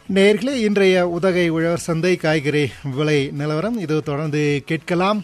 நேர்களே இன்றைய உதகை உழவர் சந்தை காய்கறி விலை நிலவரம் இது தொடர்ந்து கேட்கலாம்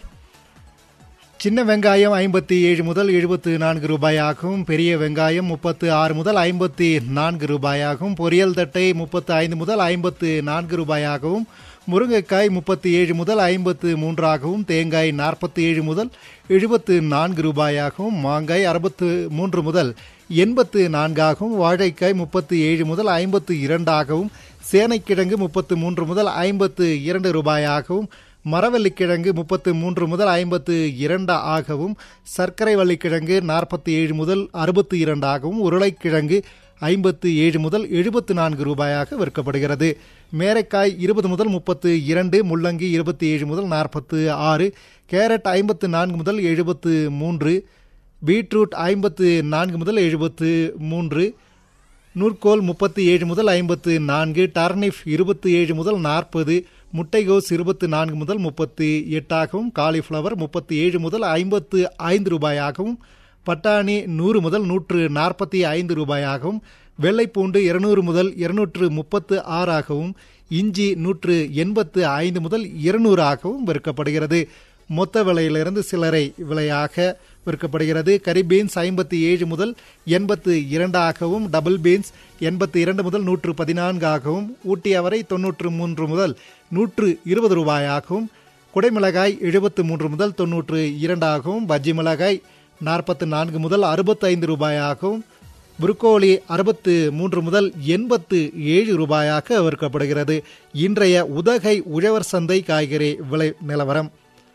சின்ன வெங்காயம் ஐம்பத்தி ஏழு முதல் எழுபத்து நான்கு ரூபாயாகவும் பெரிய வெங்காயம் முப்பத்து ஆறு முதல் ஐம்பத்தி நான்கு ரூபாயாகவும் பொரியல் தட்டை முப்பத்து ஐந்து முதல் ஐம்பத்து நான்கு ரூபாயாகவும் முருங்கைக்காய் முப்பத்தி ஏழு முதல் ஐம்பத்து மூன்றாகவும் தேங்காய் நாற்பத்தி ஏழு முதல் எழுபத்து நான்கு ரூபாயாகவும் மாங்காய் அறுபத்து மூன்று முதல் எண்பத்து நான்காகவும் வாழைக்காய் முப்பத்து ஏழு முதல் ஐம்பத்து இரண்டாகவும் சேனைக்கிழங்கு முப்பத்து மூன்று முதல் ஐம்பத்து இரண்டு ரூபாயாகவும் மரவள்ளிக்கிழங்கு முப்பத்து மூன்று முதல் ஐம்பத்து இரண்டு ஆகவும் சர்க்கரை வள்ளிக்கிழங்கு நாற்பத்தி ஏழு முதல் அறுபத்தி இரண்டாகவும் உருளைக்கிழங்கு ஐம்பத்து ஏழு முதல் எழுபத்து நான்கு ரூபாயாக விற்கப்படுகிறது மேரைக்காய் இருபது முதல் முப்பத்து இரண்டு முள்ளங்கி இருபத்தி ஏழு முதல் நாற்பத்து ஆறு கேரட் ஐம்பத்து நான்கு முதல் எழுபத்து மூன்று பீட்ரூட் ஐம்பத்து நான்கு முதல் எழுபத்து மூன்று நூற்கோல் முப்பத்தி ஏழு முதல் ஐம்பத்து நான்கு டர்னிஃப் இருபத்தி ஏழு முதல் நாற்பது முட்டைகோஸ் இருபத்தி நான்கு முதல் முப்பத்தி எட்டாகவும் காலிஃப்ளவர் முப்பத்தி ஏழு முதல் ஐம்பத்து ஐந்து ரூபாயாகவும் பட்டாணி நூறு முதல் நூற்று நாற்பத்தி ஐந்து ரூபாயாகவும் வெள்ளைப்பூண்டு இருநூறு முதல் இருநூற்று முப்பத்து ஆறாகவும் இஞ்சி நூற்று எண்பத்து ஐந்து முதல் இருநூறாகவும் விற்கப்படுகிறது மொத்த விலையிலிருந்து சில்லறை விலையாக விற்கப்படுகிறது கரி பீன்ஸ் ஐம்பத்தி ஏழு முதல் எண்பத்து இரண்டாகவும் டபுள் பீன்ஸ் எண்பத்தி இரண்டு முதல் நூற்று பதினான்காகவும் ஊட்டி அவரை தொன்னூற்று மூன்று முதல் நூற்று இருபது ரூபாயாகவும் குடைமிளகாய் எழுபத்து மூன்று முதல் தொன்னூற்று இரண்டாகவும் பஜ்ஜி மிளகாய் நாற்பத்து நான்கு முதல் அறுபத்தைந்து ரூபாயாகவும் புருக்கோலி அறுபத்து மூன்று முதல் எண்பத்து ஏழு ரூபாயாக விற்கப்படுகிறது இன்றைய உதகை உழவர் சந்தை காய்கறி விலை நிலவரம்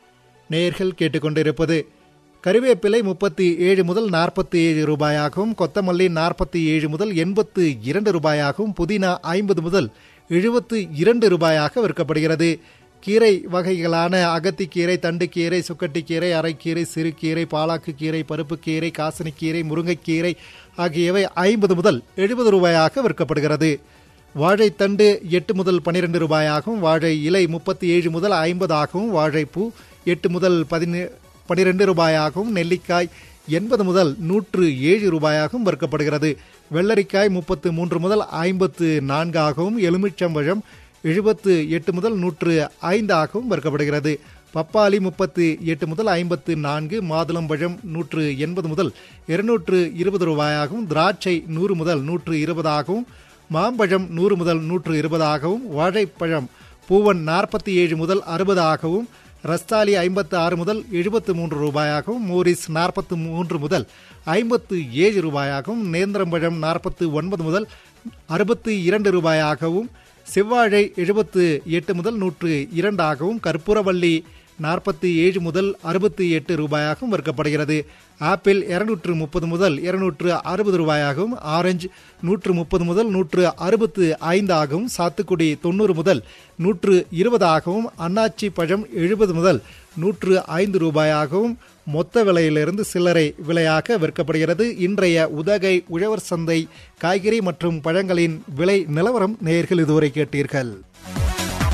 நேர்கள் கேட்டுக்கொண்டிருப்பது கருவேப்பிலை முப்பத்தி ஏழு முதல் நாற்பத்தி ஏழு ரூபாயாகவும் கொத்தமல்லி நாற்பத்தி ஏழு முதல் எண்பத்து இரண்டு ரூபாயாகவும் புதினா ஐம்பது முதல் எழுபத்து இரண்டு ரூபாயாக விற்கப்படுகிறது கீரை வகைகளான அகத்திக்கீரை தண்டுக்கீரை சுக்கட்டிக்கீரை அரைக்கீரை சிறுகீரை பாலாக்கு கீரை பருப்புக்கீரை காசனிக்கீரை முருங்கைக்கீரை ஆகியவை ஐம்பது முதல் எழுபது ரூபாயாக விற்கப்படுகிறது வாழைத்தண்டு எட்டு முதல் பனிரெண்டு ரூபாயாகவும் வாழை இலை முப்பத்தி ஏழு முதல் ஐம்பதாகவும் வாழைப்பூ எட்டு முதல் பதினே பனிரெண்டு ரூபாயாகவும் நெல்லிக்காய் எண்பது முதல் நூற்று ஏழு ரூபாயாகவும் விற்கப்படுகிறது வெள்ளரிக்காய் முப்பத்து மூன்று முதல் ஐம்பத்து நான்காகவும் எலுமிச்சம்பழம் எழுபத்து எட்டு முதல் நூற்று ஐந்தாகவும் விற்கப்படுகிறது பப்பாளி முப்பத்து எட்டு முதல் ஐம்பத்து நான்கு மாதுளம்பழம் நூற்று எண்பது முதல் இருநூற்று இருபது ரூபாயாகவும் திராட்சை நூறு முதல் நூற்று இருபதாகவும் மாம்பழம் நூறு முதல் நூற்று இருபதாகவும் வாழைப்பழம் பூவன் நாற்பத்தி ஏழு முதல் அறுபதாகவும் ரஸ்தாலி ஐம்பத்து ஆறு முதல் எழுபத்து மூன்று ரூபாயாகவும் மோரிஸ் நாற்பத்து மூன்று முதல் ஐம்பத்து ஏழு ரூபாயாகவும் நேந்திரம்பழம் நாற்பத்து ஒன்பது முதல் அறுபத்து இரண்டு ரூபாயாகவும் செவ்வாழை எழுபத்து எட்டு முதல் நூற்று இரண்டாகவும் கற்பூரவள்ளி நாற்பத்தி ஏழு முதல் அறுபத்தி எட்டு ரூபாயாகவும் விற்கப்படுகிறது ஆப்பிள் இருநூற்று முப்பது முதல் இருநூற்று அறுபது ரூபாயாகவும் ஆரஞ்சு நூற்று முப்பது முதல் நூற்று அறுபத்து ஐந்தாகவும் சாத்துக்குடி தொண்ணூறு முதல் நூற்று இருபதாகவும் அன்னாச்சி பழம் எழுபது முதல் நூற்று ஐந்து ரூபாயாகவும் மொத்த விலையிலிருந்து சில்லறை விலையாக விற்கப்படுகிறது இன்றைய உதகை உழவர் சந்தை காய்கறி மற்றும் பழங்களின் விலை நிலவரம் நேர்கள் இதுவரை கேட்டீர்கள்